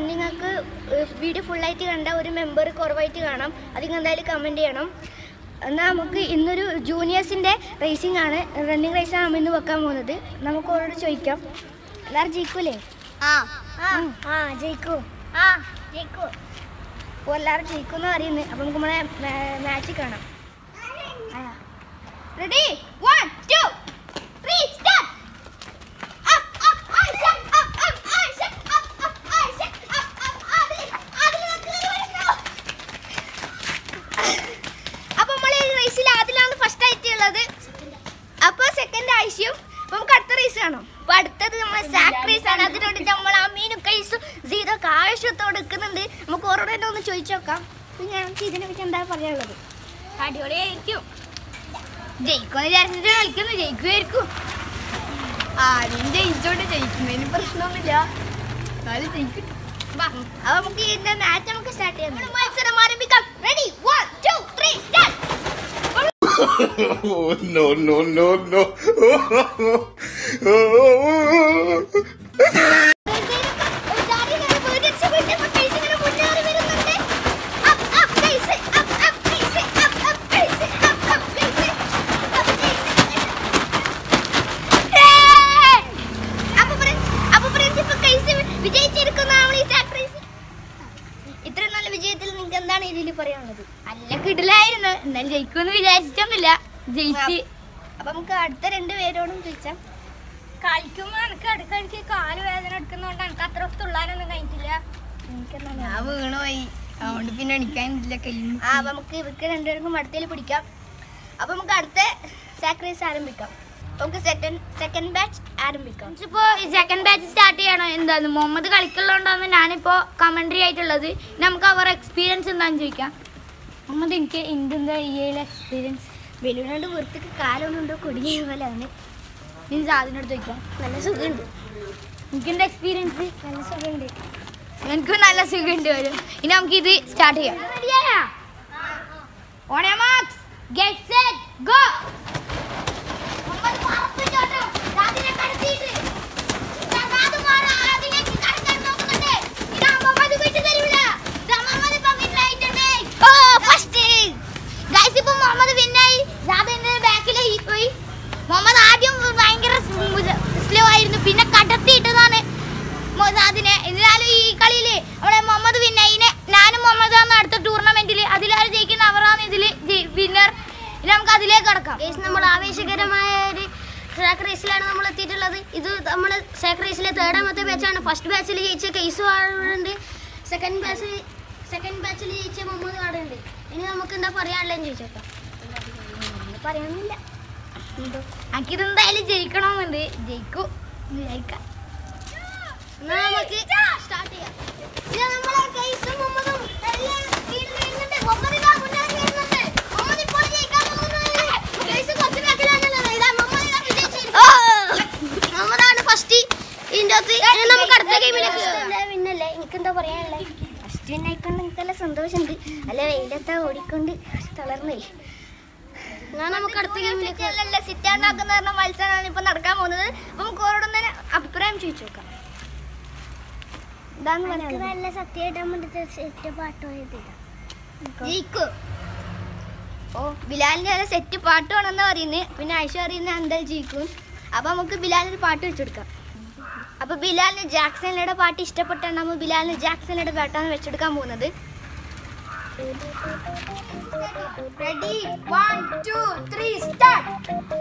നിങ്ങൾക്ക് വീഡിയോ ഫുള്ളായിട്ട് കണ്ട ഒരു മെമ്പർ കുറവായിട്ട് കാണാം അതിന് എന്തായാലും കമൻറ്റ് ചെയ്യണം എന്നാൽ നമുക്ക് ഇന്നൊരു ജൂനിയേഴ്സിൻ്റെ റേസിംഗ് ആണ് റണ്ണിങ് റേസാണ് നമ്മൾ ഇന്ന് വെക്കാൻ പോകുന്നത് നമുക്ക് ഓരോട് ചോദിക്കാം എല്ലാവരും ജയിക്കൂലേ ആ ആ ജയിക്കൂ ആ ജയിക്കൂ അപ്പോൾ എല്ലാവരും ജയിക്കുമെന്ന് അറിയുന്നത് അപ്പോൾ നമുക്ക് നമ്മളെ മാച്ച് കാണാം ready one two three start അപ്പൊ നമ്മൾ ഈ റേസിൽ അതിലാണ് ഫസ്റ്റ് ആയിട്ട് ഉള്ളത് അപ്പൊ സെക്കൻഡ് ആവശ്യം അപ്പൊ നമുക്ക് അടുത്ത റേസ് കാണാം അപ്പൊ അടുത്തത് നമ്മൾ സാക്ക് റേസ് ആണ് അതിനോട് നമ്മൾ അമീനും കൈസും സീതൊക്കെ ആവശ്യത്തോടെ എടുക്കുന്നുണ്ട് നമുക്ക് ഓരോടെ തന്നെ ഒന്ന് ചോദിച്ചു നോക്കാം അപ്പൊ ഞങ്ങൾക്ക് ഇതിനെ പറ്റി എന്താ പറയാനുള്ളത് അടിപൊളിയായിരിക്കും ജയിക്കുമെന്ന് വിചാരിച്ചിട്ട് കളിക്കുന്നു ജയിക്കുമായിരിക്കും ആദ്യം ജയിച്ചോണ്ട് ജയിക്കുന്നതിന് പ്രശ്നമൊന്നുമില്ല എന്നാലും ജയിക്കും അപ്പൊ നമുക്ക് ഇതിന്റെ മാച്ച് നമുക്ക് സ്റ്റാർട്ട് ചെയ്യാം മത്സരം ആരംഭിക്കാം ready one two three start Oh, no, no, no, no. ഇത്ര നല്ല വിജയത്തിൽ നിങ്ങൾക്ക് എന്താണ് ഇതിൽ പറയാനുള്ളത് നല്ല കിടിലായിരുന്നു എന്നാലും ജയിക്കുമെന്ന് വിചാരിച്ചിട്ടൊന്നുമില്ല ജയിച്ച് അപ്പൊ നമുക്ക് അടുത്ത രണ്ട് പേരോടും ചോദിച്ചാൽ കളിക്കുമ്പോ എനിക്ക് ഇടയ്ക്കിടയ്ക്ക് കാല് വേദന എടുക്കുന്നോണ്ട് എനിക്ക് അത്ര തുള്ളാനൊന്നും കഴിഞ്ഞിട്ടില്ല എനിക്കെന്താണ് ഞാൻ വീണുപോയി അതുകൊണ്ട് പിന്നെ എണിക്കാനില്ല കയ്യിൽ ആ അപ്പൊ നമുക്ക് ഇവർക്ക് രണ്ടുപേർക്കും അടുത്തേൽ പിടിക്കാം അപ്പൊ നമുക്ക് അടുത്ത സാക്രീസ് ആരംഭിക്കാം നമുക്ക് സെക്കൻഡ് സെക്കൻഡ് ബാച്ച് ആരംഭിക്കാം ഇപ്പോ സെക്കൻഡ് ബാച്ച് സ്റ്റാർട്ട് ചെയ്യണം എന്താന്ന് മുഹമ്മദ് കളിക്കുള്ളതുകൊണ്ടാണ് ഞാനിപ്പോ കമന്ററി ആയിട്ടുള്ളത് നമുക്ക് അവരുടെ എക്സ്പീരിയൻസ് എന്താന്ന് ചോദിക്കാം മുഹമ്മദ് എനിക്ക് എന്തെന്താ ഈ എക്സ്പീരിയൻസ് ബലൂണോണ്ട് വൃത്തിക്ക് കാലൊന്നുണ്ടോ കുടുങ്ങിയ പോലെയാണ് നീ സാധനം ചോദിക്കാം നല്ല സുഖമുണ്ട് എനിക്ക് എന്താ എക്സ്പീരിയൻസ് നല്ല സുഖമുണ്ട് എനിക്ക് നല്ല സുഖമുണ്ട് വരും ഇനി നമുക്ക് ഇത് സ്റ്റാർട്ട് ചെയ്യാം on your marks get set go Muhammad ആദ്യം ഭയങ്കര സ്ലോ ആയിരുന്നു പിന്നെ കടത്തിയിട്ടതാണ് അതിനെ എന്നാലും ഈ കളിയില് അവിടെ മുഹമ്മദ് പിന്നെ ഇതിനെ ഞാനും മുഹമ്മദാണ് അടുത്ത ടൂർണമെന്റിൽ അതിലാരും ജയിക്കുന്ന അവരാണ് ഇതില് വിന്നർ ഇനി നമുക്ക് അതിലേക്ക് കടക്കാം ഗൈസ് നമ്മൾ ആവേശകരമായ ഒരു സാക്ക് റേസിലാണ് നമ്മൾ എത്തിയിട്ടുള്ളത് ഇത് നമ്മൾ സാക്ക് റേസിലെ തേർഡാമത്തെ ബാച്ചാണ് ഫസ്റ്റ് ബാച്ചിൽ ജയിച്ച കേസ് വാടുണ്ട് സെക്കൻഡ് ബാച്ചിൽ സെക്കൻഡ് ബാച്ചിൽ ജയിച്ച മുഹമ്മദ് വാടുണ്ട് ഇനി നമുക്ക് എന്താ പറയാനുള്ളതെന്ന് ചോദിച്ചോക്കാം ഒന്നും പറയാനൊന്നുമില്ല എന്തോ എനിക്കിത് എന്തായാലും ജയിക്കണമെന്നുണ്ട് ജയിക്കൂ ജയിക്കാം എന്നാ നമുക്ക് സ്റ്റാർട്ട് ചെയ്യാം ഇത് നമ്മളെ കേസും മുഹമ്മദും എല്ലാം സ്പീഡിൽ വരുന്നുണ്ട് മുഹമ്മദ് ഇതാ മുന്നേറി വരുന്നുണ്ട് മുഹമ്മദ് ഇപ്പോൾ ജയിക്കാൻ പോകുന്നത് കേസ് കുറച്ച് ബാക്കിലാണുള്ളത് ഇതാ മുഹമ്മദ് ഇതാ വിജയിച്ചിരിക്കുന്നു മുഹമ്മദാണ് ഫസ്റ്റ് ഇതിന്റെ അകത്ത് ഇനി നമുക്ക് അടുത്ത ഗെയിമിലേക്ക് പിന്നല്ലേ എനിക്കെന്താ പറയാനുള്ളത് ഫസ്റ്റ് വിന്നായിക്കൊണ്ട് എനിക്കല്ല സന്തോഷമുണ്ട് അല്ല വെയിലത്താ ഓടിക്കൊണ്ട് തളർന്നേ ഞാൻ നമുക്ക് അടുത്ത ഗെയിമിലേക്ക് സിറ്റാണ്ടാക്കുന്ന പറഞ്ഞ മത്സരമാണ് ഇപ്പൊ നടക്കാൻ പോകുന്നത് അപ്പൊ നമുക്ക് ഓരോടും തന്നെ അഭിപ്രായം ചോദിച്ചു നോക്കാം ഇതാന്ന് പറയാനുള്ളത് നല്ല സത്യമായിട്ട് സെറ്റ് പാട്ടോ ജയിക്കോ ഓ ബിലാലിന്റെ നല്ല സെറ്റ് പാട്ടുവാണെന്നാ പറയുന്നത് പിന്നെ ഐഷ അറിയുന്ന എന്തായാലും ജയിക്കും അപ്പൊ നമുക്ക് ബിലാലിന് പാട്ട് വെച്ചെടുക്കാം അപ്പൊ ബിലാലിന് ജാക്സണിയുടെ പാട്ട് ഇഷ്ടപ്പെട്ടാണ് നമ്മൾ ബിലാലിന് ജാക്സണിയുടെ പാട്ടാണ് വെച്ചെടുക്കാൻ പോകുന്നത് ready one two three start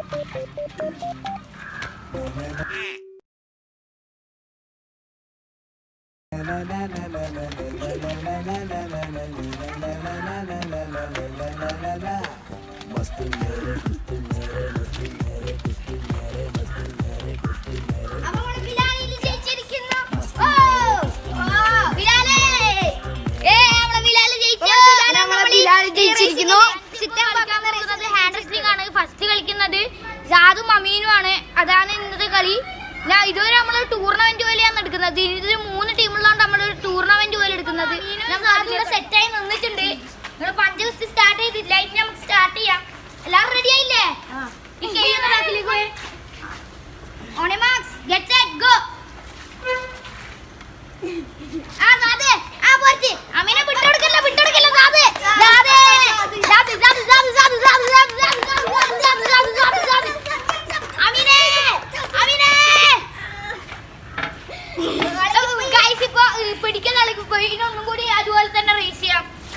അപ്പൊ നമ്മള് ബിലാലിൽ ജയിച്ചിരിക്കുന്നു. ഓ! ഓ! ബിലാലേ! ഏ, നമ്മളെ ബിലാല് ജയിച്ചു. നമ്മളെ നമ്മള് ഈ ബിലാല് ജയിച്ചിരിക്കുന്നു. സിറ്റ് ഔട്ട് കളിക്കുന്ന race ഹാൻഡ് റെസ്ലിംഗ് ആണ് ഫസ്റ്റ് കളിക്കുന്നത് ജാദും അമീനും ആണ് അതാണ് ഇന്നത്തെ കളി ഞാൻ ഇതുവരെ നമ്മൾ ടൂർണമെന്റ് പോലെയാണ് എടുക്കുന്നത് ഇതിൽ മൂന്ന് ടീമുള്ളതുകൊണ്ട് നമ്മൾ ടൂർണമെന്റ് പോലെ എടുക്കുന്നത് സെറ്റായി നിന്നിട്ടുണ്ട് നിങ്ങൾ പഞ്ച് ദിവസം സ്റ്റാർട്ട് ചെയ്തില്ല ഇനി നമുക്ക് സ്റ്റാർട്ട് ചെയ്യാം എല്ലാവരും റെഡി ആയില്ലേ ഈ കഴിയുന്ന ബാക്കിലേക്ക് പോയി on your marks get set go ആ അത്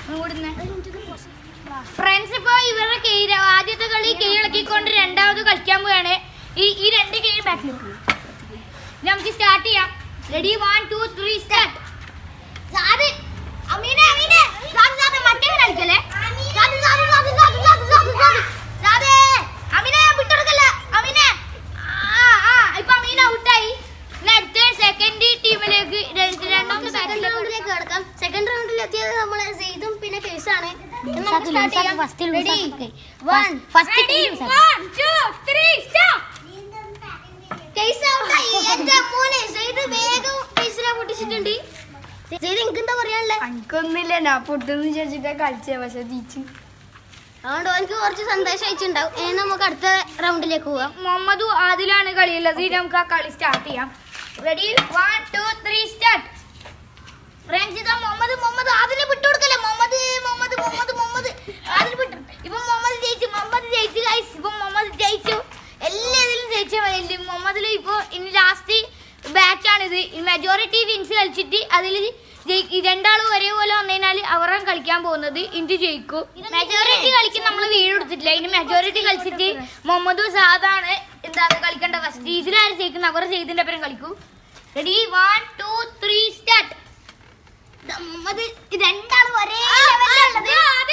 ഫ്രണ്ട്സ് ഇപ്പൊ ഇവരുടെ കൈ ആദ്യത്തെ കളി കൈ ഇളക്കിക്കൊണ്ട് രണ്ടാമത് കളിക്കാൻ പോവാണ് ഈ ഈ രണ്ട് കൈ ബാക്കിൽ നമുക്ക് സ്റ്റാർട്ട് ചെയ്യാം ready one two three start Saad അമീനെ അമീനെ സാദ് സാദ് മറ്റേ കളിക്കല്ലേ സാദ് സാദ് സാദ് സാദ് സാദ് സാദ് സാദ് സാദേ അമീനെ വിട്ടെടുക്കല്ല അമീനെ ആ ആ ഇപ്പൊ അമീന ഔട്ടായി ഇനി അടുത്ത സെക്കൻഡ് ടീമിലേക്ക് രണ്ടാമത്തെ സെക്കൻഡ് ബാറ്റിലേക്ക് റൗണ്ടിലേക്ക് കിടക്കാം സെക്കൻഡ് റൗണ്ടിൽ എത്തിയത് നമ്മള് സെയ്തും പിന്നെ കേസാണ് നമുക്ക് start ചെയ്യാം. Ready? One. First team one two three start കേസ് ഔട്ടായി എന്റെ മോനെ സെയ്ത് വേഗം കേസിനെ പൊട്ടിച്ചിട്ടുണ്ട് സെയ്ത് എനിക്ക് എന്താ പറയാനുള്ളത് എനിക്കൊന്നുമില്ല ഞാൻ പൊട്ടെന്ന് വിചാരിച്ചിട്ടാ കളിച്ചേ പക്ഷെ തിരിച്ചു അതുകൊണ്ട് എനിക്ക് കുറച്ച് സന്തോഷം അയച്ചിട്ടുണ്ടാവും ഇനി നമുക്ക് അടുത്ത റൗണ്ടിലേക്ക് പോവാം മുഹമ്മദ് ആദിലാണ് കളിയുള്ളത് ഇനി നമുക്ക് ആ കളി സ്റ്റാർട്ട് ചെയ്യാം ready one two three start friends ഇതാ മുഹമ്മദ് മുഹമ്മദ് ആദിലെ വിട്ടു കൊടുക്കല്ലേ മുഹമ്മദ് മുഹമ്മദ് മുഹമ്മദ് മുഹമ്മദ് ആദിൽ വിട്ടു ഇപ്പൊ മുഹമ്മദ് ജയിച്ചു മുഹമ്മദ് ജയിച്ചു ഗൈസ് ഇപ്പൊ മുഹമ്മദ് ജയിച്ചു എല്ലാത്തിലും ജയിച്ച മതി മുഹമ്മദിൽ ഇപ്പൊ ഇനി ലാസ്റ്റ് ബാച്ചാണിത് മെജോറിറ്റി വിൻസ് കളിച്ചിട്ട് അതിൽ രണ്ടാളും ഒരേപോലെ വന്നതിനാൽ അവരാണ് കളിക്കാൻ പോകുന്നത് ഇന്ത്യ ജയിക്കും മെജോറിറ്റി കളിക്ക് നമ്മൾ വീട് കൊടുത്തിട്ടില്ല ഇനി മെജോറിറ്റി കളിച്ചിട്ട് മുഹമ്മദ് സാദാണ് എന്താണ് കളിക്കേണ്ട ഫസ്റ്റ് ഇതിലാരും ജയിക്കുന്നത് അവർ ചെയ്തിന്റെ പേരും കളിക്കൂ ready one two three start Muhammad രണ്ടാളും ഒരേ ലെവലിലുള്ളത്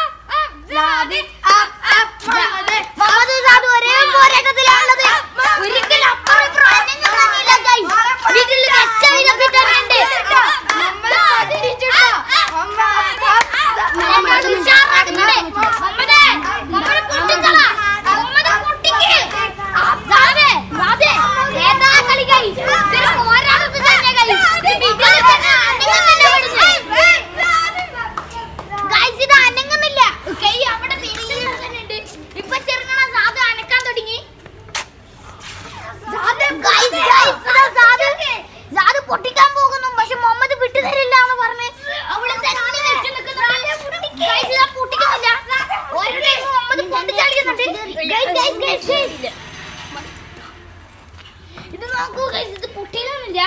മുഹമ്മദ് സാദ് ഒരേ പോരാട്ടത്തിലാണുള്ളത് ഒരിക്കലും അപ്പുറം ഇപ്പുറം അനങ്ങുന്നില്ല guys. വീട്ടിൽ രക്ഷയിലൊക്കെ ഇട്ടിട്ടുണ്ട്. മുഹമ്മദ് ഉഷാറാക്കുന്നുണ്ട്. മുഹമ്മദേ, മുഹമ്മദ് പൊട്ടിക്കള. മുഹമ്മദ് പൊട്ടിക്ക്. സാദേ, സാദേ, ഏതാ കളി guys? ഇതൊരു പോരാട്ടത്തിൽ തന്നെ guys. ഇത് വീട്ടിൽ തന്നെ അനങ്ങുന്നില്ല ഇവിടുന്ന്. Guys, ഇത് അനങ്ങുന്നില്ല കൈ അവിടെ തിരിയുന്നുണ്ട് ഇപ്പൊ ചെറുങ്ങണ സാധു അനക്കാൻ തുടങ്ങി Guys, guys, ഇതാ സാധു. സാധു പൊട്ടിക്കാൻ പോകുന്നു പക്ഷെ മുഹമ്മദ് വിട്ടു തരില്ല എന്ന് പറഞ്ഞ് അവിടെ തന്നെ വെച്ച് നിൽക്കുന്നുണ്ട്. Guys, ഇതാ പൊട്ടിക്കുന്നില്ല ഒരു time Muhammad പൊട്ടിച്ചളിക്കുന്നുണ്ട് Guys, guys, guys, guys. ഇത് നോക്കൂ guys, ഇത് പൊട്ടിയില്ല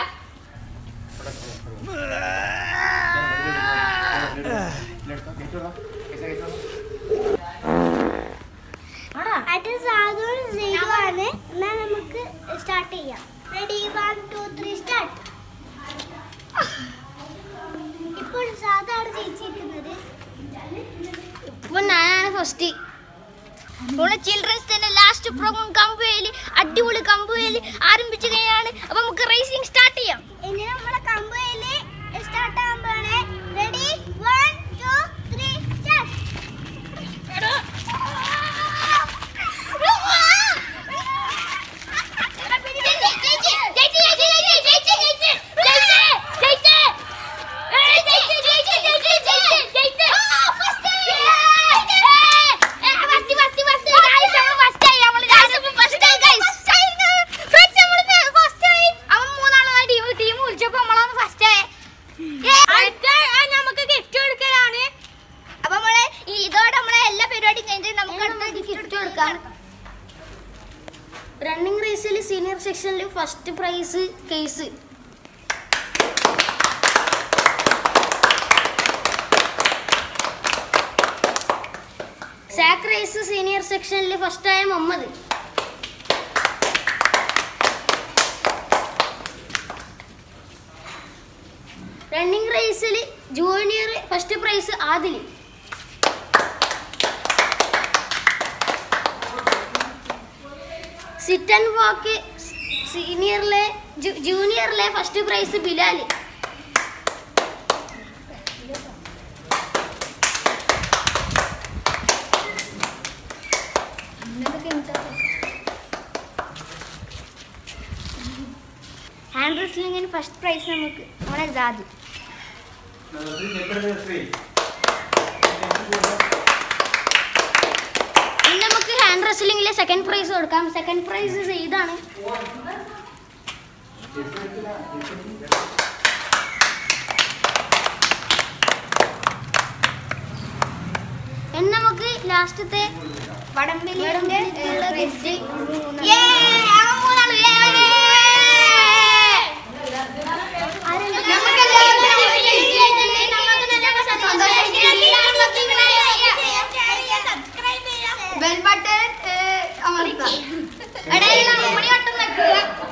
അത് സാധുവും സെയ്തുമാണ് എന്നാ നമുക്ക് സ്റ്റാർട്ട് ചെയ്യാം ready one two three start ഇപ്പോൾ സാധാണ് ജയിച്ചിരിക്കുന്നത് ഇപ്പൊ ഞാനാണ് ഫസ്റ്റ് ഇവിടെ ചിൽഡ്രൻസ് തന്നെ ലാസ്റ്റ് പ്രോഗ്രാം കമ്പുവേലി അടിപൊളി കമ്പുവേലി ആരംഭിച്ചു കഴിഞ്ഞാണ് അപ്പൊ നമുക്ക് റേസിംഗ് സ്റ്റാർട്ട് ചെയ്യാം ഇനി നമ്മളെ കമ്പയില് സ്റ്റാർട്ട് ആകുമ്പോഴാണ് ready one two three start നമുക്ക് ഗിഫ്റ്റ് കൊടുക്കലാണ് അപ്പൊ നമ്മളെ ഈ ഇതോടെ നമ്മളെ എല്ലാ പരിപാടിയും കഴിഞ്ഞിട്ട് നമുക്ക് അടുത്ത ഗിഫ്റ്റ് കൊടുക്കാം റണ്ണിംഗ് റേസിൽ സീനിയർ സെക്ഷനിൽ ഫസ്റ്റ് പ്രൈസ് കേസ് സാക്ക് റേസ് സീനിയർ സെക്ഷനിൽ ഫസ്റ്റായ മുഹമ്മദ് റണ്ണിംഗ് റേസിൽ junior first prize Adil sit and walk സീനിയറിലെ ജൂനിയറിലെ ഫസ്റ്റ് പ്രൈസ് ബിലാൽ ഹാൻഡ് റെസ്ലിംഗിന് ഫസ്റ്റ് പ്രൈസ് നമുക്ക് നമ്മുടെ ജാതി ഇനി നമുക്ക് ഹാൻഡ് റെസ്ലിംഗിലെ സെക്കൻഡ് പ്രൈസ് കൊടുക്കാം സെക്കൻഡ് പ്രൈസ് ഇതാണ് ഇനി നമുക്ക് ലാസ്റ്റത്തെ വടംവലിയുടെ ഗസ്റ്റ് നമുക്ക് ബെൽ ബട്ടൺ അമർത്താം ഇടയിൽ അമ്മണി വട്ടം നിൽക്കുക